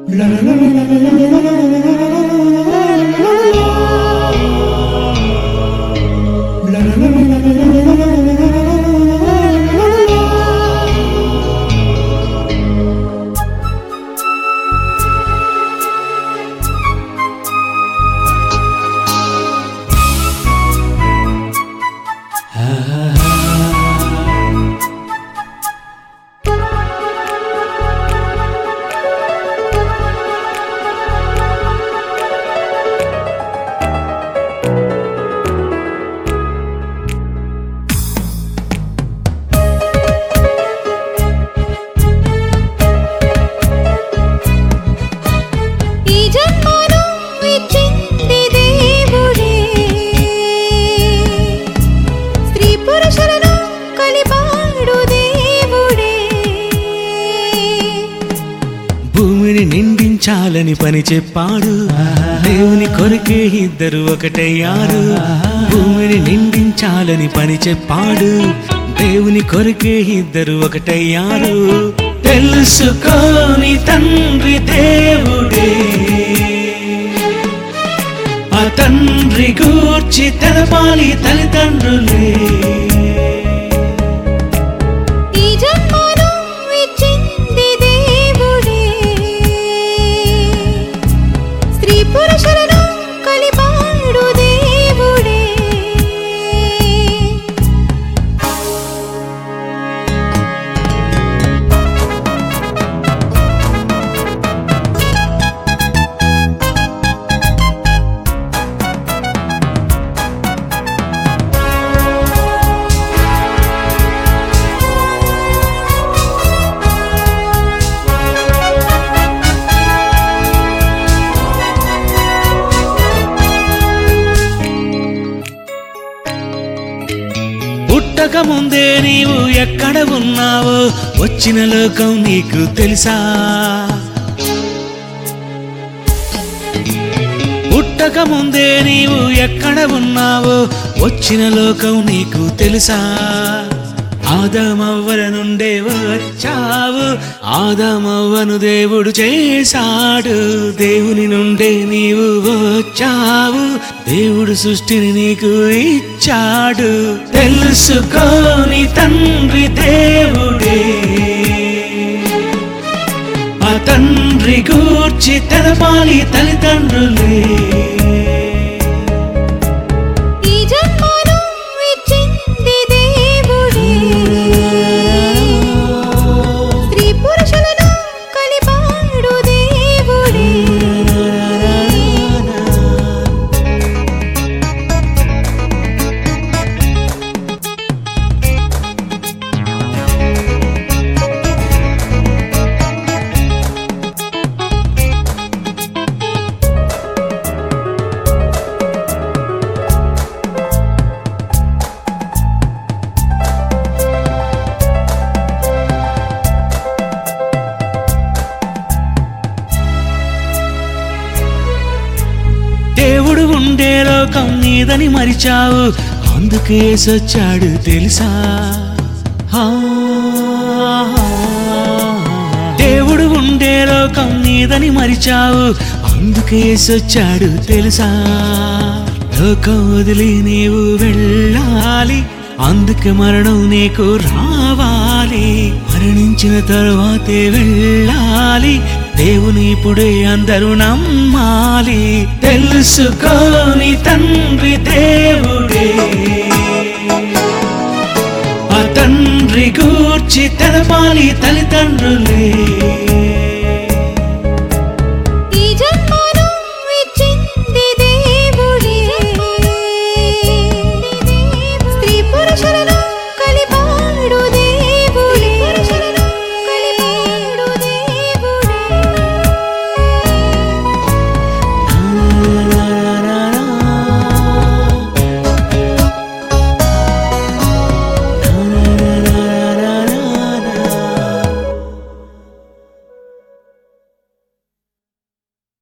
ఈ జన్మను ఇచ్చింది దేవుడే స్త్రీ పురుషులను కలిపాడు దేవుడే భూమిని నిండించాలని పని చెప్పాడు దేవుని కొరకే ఇద్దరు ఒకటయ్యారు భూమిని నిండించాలని పని చెప్పాడు దేవుని కొరకే ఇద్దరు ఒకటయ్యారు తెలుసుకోని తండ్రి దేవుడే ఆ తండ్రి గూర్చి తెలపాలి తల్లిదండ్రులే ఈ జన్మను ఇచ్చింది దేవుడే స్త్రీ పురుషులను కలిపాడు దేవుడే పుట్టక ముందే నీవు ఎక్కడ ఉన్నావో వచ్చిన లోకం నీకు తెలుసా పుట్టక ముందే నీవు ఎక్కడ ఉన్నావో వచ్చిన లోకం నీకు తెలుసా ఆదమవ్వల నుండే వచ్చావు ఆదమవ్వను దేవుడు చేశాడు దేవుని నుండే నీవు వచ్చావు దేవుడు సృష్టిని నీకు ఇచ్చాడు తెలుసుకోని తండ్రి దేవుడే ఆ తండ్రి గూర్చి తెలపాలి తల్లిదండ్రులే ఈ జన్మను ఇచ్చింది దేవుడే స్త్రీ పురుషులను కలిపాడు దేవుడే దేవుడు ఉండే లోకం నీదని మరిచావు అందుకే సొచ్చాడు తెలుసా ఆ, దేవుడు ఉండే లోకం నీదని మరిచావు అందుకే సొచ్చాడు తెలుసా లోకం వదిలి నీవు వెళ్ళాలి అందుకే మరణం నీకు రావాలి మరణించిన తరువాతే వెళ్ళాలి దేవుని ఇప్పుడే అందరూ నమ్మాలి తెలుసుకోని తండ్రి దేవుడే ఆ తండ్రి గూర్చి తెలపాలి తల్లిదండ్రులే